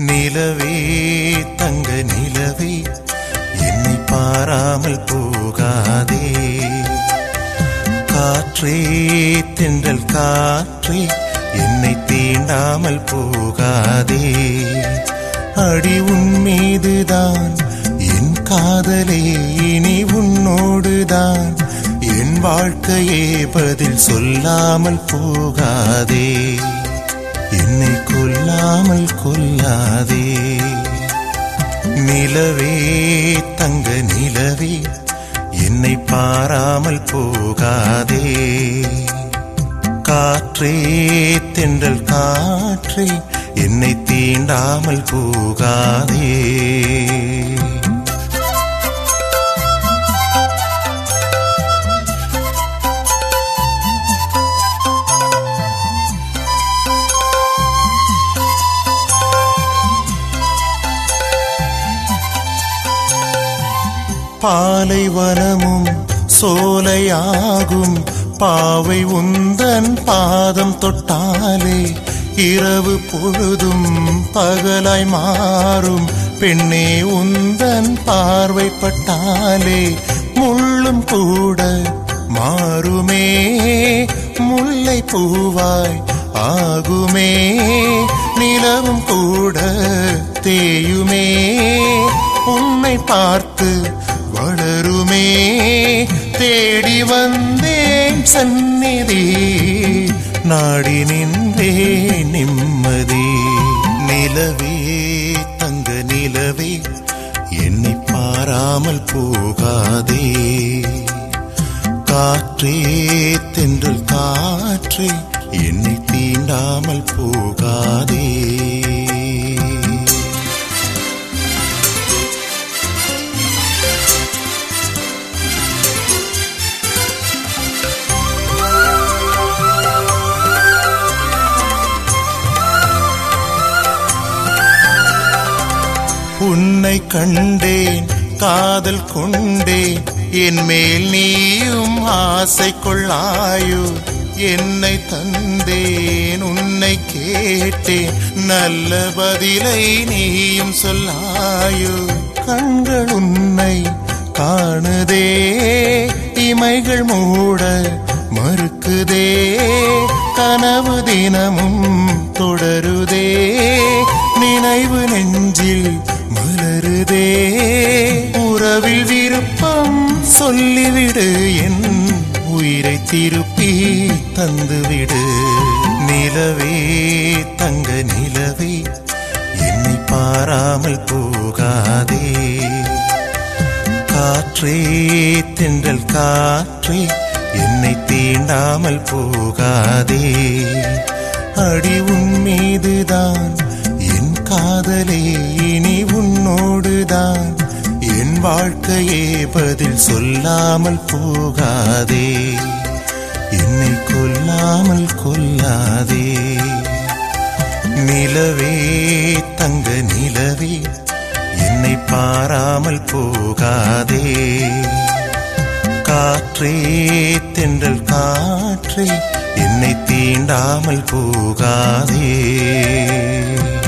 நிலவே தங்க நிலவே என்னை பாராமல் போகாதே காற்றே தென்றல் காற்றே என்னை தீண்டாமல் போகாதே அடி உன் மீதுதான் என் காதலே இனி உன்னோடுதான் என் வாழ்க்கையே பதில் சொல்லாமல் போகாதே என்னை கொல்லாமல் கொல்லாதே நிலவே தங்க நிலவே என்னை பாராமல் போகாதே காற்றே தென்றல் காற்றே என்னை தீண்டாமல் போகாதே பாலைவனமும் சோலையாகும் பாவை உந்தன் பாதம் தொட்டாலே இரவு பொழுதும் பகலாய் மாறும் பெண்ணே உந்தன் பார்வைப்பட்டாலே முள்ளும் கூட மாறுமே முல்லை பூவாய் ஆகுமே நிலவும் கூட தேயுமே உன்னை பார்த்து வளருமே தேடி வந்தேன் சந்நிதி நாடி நின்றே நிம்மதி நிலவே தங்க நிலவே என்னை பாராமல் போகாதே காற்றே தென்றல் காற்றே என்னை தீண்டாமல் போகாதே உன்னை கண்டேன் காதல் கொண்டேன் என் மேல் நீயும் ஆசை கொள்ளாயோ என்னை தந்தேன் உன்னை கேட்டேன் நல்ல பதிலை நீயும் சொல்லாயோ கண்கள் உன்னை காணுதே இமைகள் மூட மறுக்குதே கனவு தினமும் தொடருதே நினைவு நெஞ்சில் மலருதே உறவில் விருப்பம் சொல்லிவிடு என் உயிரை திருப்பி தந்துவிடு நிலவே தங்க நிலவே என்னை பாராமல் போகாதே காற்றே தென்றல் காற்றே என்னை தீண்டாமல் போகாதே அடி உன் மீதுதான் என் காதலே இனி உன்னோடுதான் என் வாழ்க்கையே பதில் சொல்லாமல் போகாதே என்னை கொல்லாமல் கொல்லாதே நிலவே தங்க நிலவே என்னை பாராமல் போகாதே காற்றே தென்றல் காற்றே என்னை தீண்டாமல் போகாதே